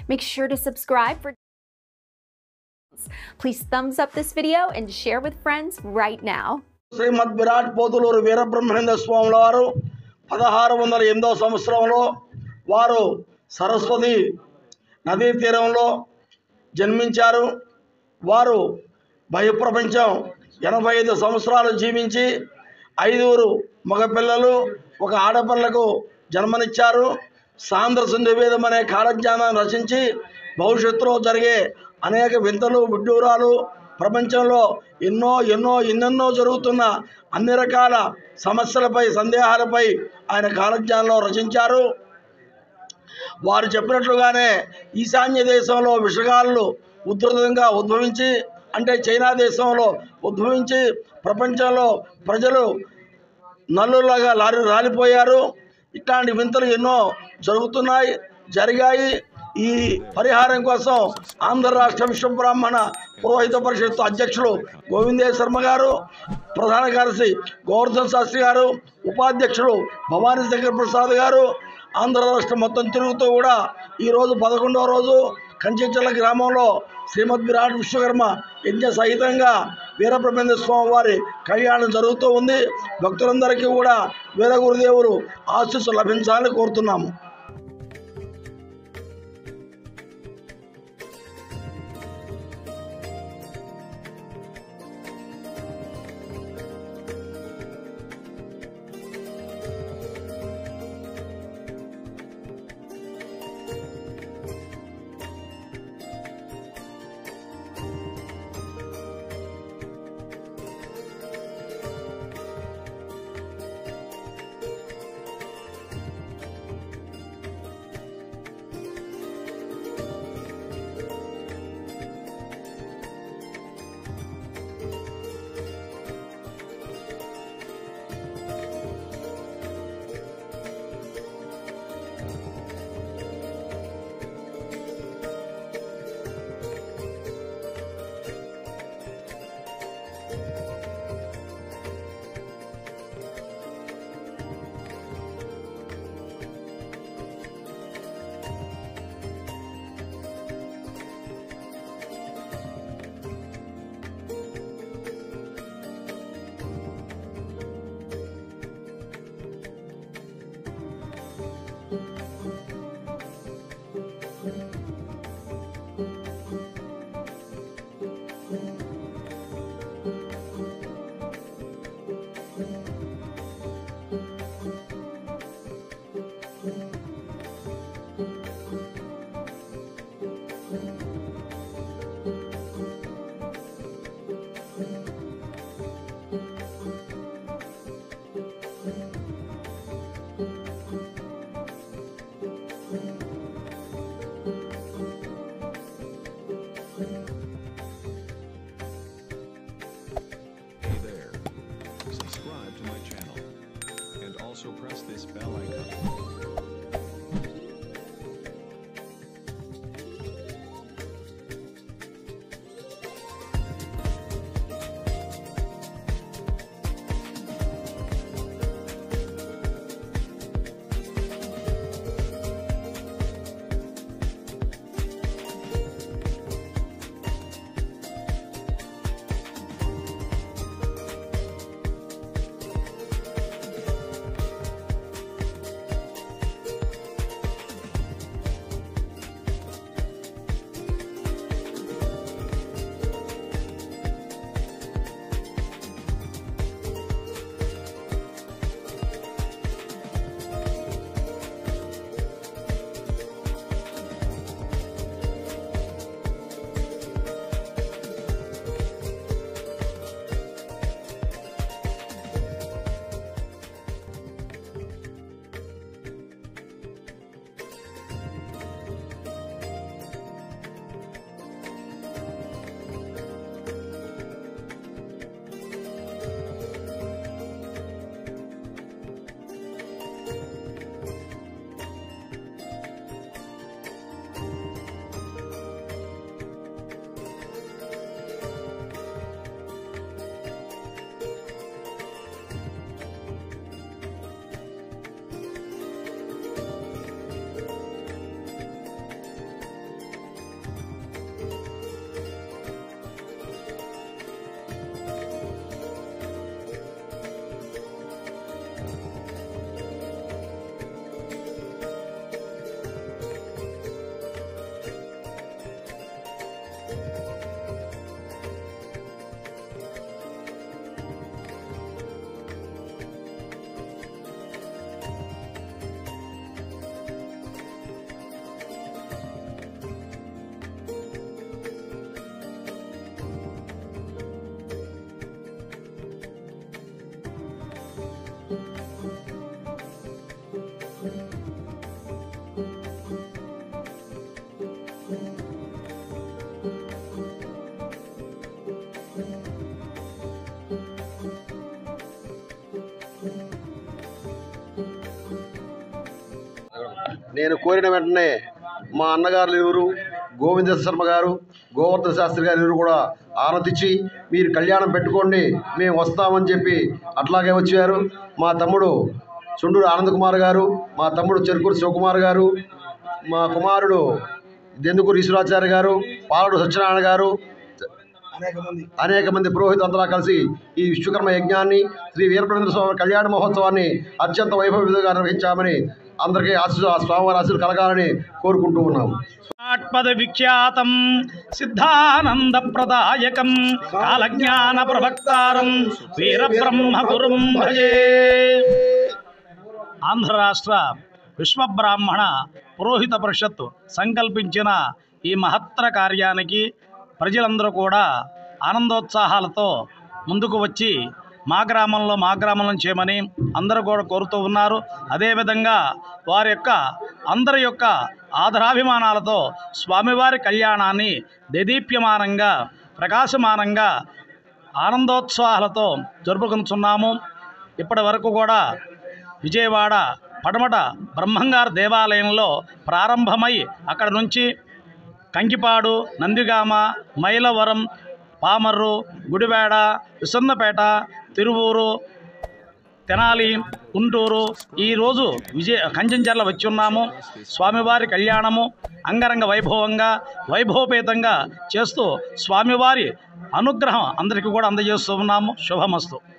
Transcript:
Make sure to subscribe for Please thumbs up this video and share with friends right now. శ్రీమద్ విరాట్ పోతులూరు వీరబ్రహ్మేంద్ర స్వాముల వారు పదహారు వందల ఎనిమిదవ సంవత్సరంలో వారు సరస్వతి నదీ తీరంలో జన్మించారు వారు బహిప్రపంచం ఎనభై ఐదు సంవత్సరాలు జీవించి ఐదుగురు మగపిల్లలు ఒక ఆడపిల్లకు జన్మనిచ్చారు సాంద్ర సంధివేదం అనే కాలజ్ఞానాన్ని రచించి భవిష్యత్తులో జరిగే అనేక వింతలు విడ్డూరాలు ప్రపంచంలో ఎన్నో ఎన్నో ఎన్నెన్నో జరుగుతున్న అన్ని రకాల సమస్యలపై సందేహాలపై ఆయన కాలజ్ఞానంలో రచించారు వారు చెప్పినట్లుగానే ఈశాన్య దేశంలో విషగాళ్ళు ఉధృతంగా ఉద్భవించి అంటే చైనా దేశంలో ఉద్భవించి ప్రపంచంలో ప్రజలు నల్లులాగా లారి రాలిపోయారు ఇట్లాంటి వింతలు ఎన్నో జరుగుతున్నాయి జరిగాయి ఈ పరిహారం కోసం ఆంధ్ర రాష్ట్ర విశ్వ బ్రాహ్మణ పురోహిత పరిషత్ అధ్యక్షులు గోవిందే శర్మ గారు ప్రధాన కార్యదర్శి గోవర్ధన్ శాస్త్రి గారు ఉపాధ్యక్షులు భవానీ శంకర్ ప్రసాద్ గారు ఆంధ్ర రాష్ట్రం మొత్తం తిరుగుతూ కూడా ఈరోజు పదకొండవ రోజు కంచెచల్ల గ్రామంలో శ్రీమద్ విరాట్ విశ్వకర్మ యజ్ఞ సహితంగా వీరబ్రహ్మేంద్ర స్వామి వారి కళ్యాణం జరుగుతూ ఉంది భక్తులందరికీ కూడా వీర గురుదేవులు ఆశీస్సు లభించాలని కోరుతున్నాము నేను కోరిన వెంటనే మా అన్నగారు ఇరువురు గోవింద శర్మ గారు గోవర్ధన శాస్త్రి గారు ఇరువురు కూడా ఆనతిచ్చి మీరు కళ్యాణం పెట్టుకోండి మేము వస్తామని చెప్పి అట్లాగే వచ్చారు మా తమ్ముడు చుండూరు ఆనంద్ కుమార్ గారు మా తమ్ముడు చెరుకూరు శివకుమార్ గారు మా కుమారుడు దెందుకూరు ఈశ్వరాచార్య గారు పాలడు సత్యనారాయణ గారు అనేక మంది అనేక మంది పురోహితులందరూ కలిసి ఈ విశ్వకర్మ యజ్ఞాన్ని శ్రీ వీరబ్రహ్మేంద్ర స్వామి కళ్యాణ మహోత్సవాన్ని అత్యంత వైభవంగా నిర్వహించామని అందరికీ ఆశీస్సు ఆ స్వామివారి ఆశీస్సులు కలగాలని కోరుకుంటూ ఉన్నాము ఆత్మద విఖ్యాతం సిద్ధానంద ప్రదాయకం కాలజ్ఞాన ప్రవక్తారం వీరబ్రహ్మ గురుం భజే ఆంధ్ర రాష్ట్ర విశ్వబ్రాహ్మణ పురోహిత పరిషత్ సంకల్పించిన ఈ మహత్తర కార్యానికి ప్రజలందరూ కూడా ఆనందోత్సాహాలతో ముందుకు వచ్చి మా గ్రామంలో మా గ్రామంలో చేయమని అందరూ కూడా కోరుతూ ఉన్నారు అదేవిధంగా వారి యొక్క అందరి యొక్క ఆదరాభిమానాలతో స్వామివారి కళ్యాణాన్ని దేదీప్యమానంగా ప్రకాశమానంగా ఆనందోత్సాహాలతో జరుపుకుంటున్నాము ఇప్పటి వరకు కూడా విజయవాడ పడమట బ్రహ్మంగారు దేవాలయంలో ప్రారంభమై అక్కడ నుంచి కంకిపాడు నందిగామ మైలవరం పామర్రు గుడివాడ విసన్నపేట తిరువూరు తెనాలి గుంటూరు ఈరోజు విజయ కంచెంచర్ల వచ్చి ఉన్నాము స్వామివారి కళ్యాణము అంగరంగ వైభవంగా వైభవపేతంగా చేస్తూ స్వామివారి అనుగ్రహం అందరికీ కూడా అందజేస్తూ ఉన్నాము శుభమస్తు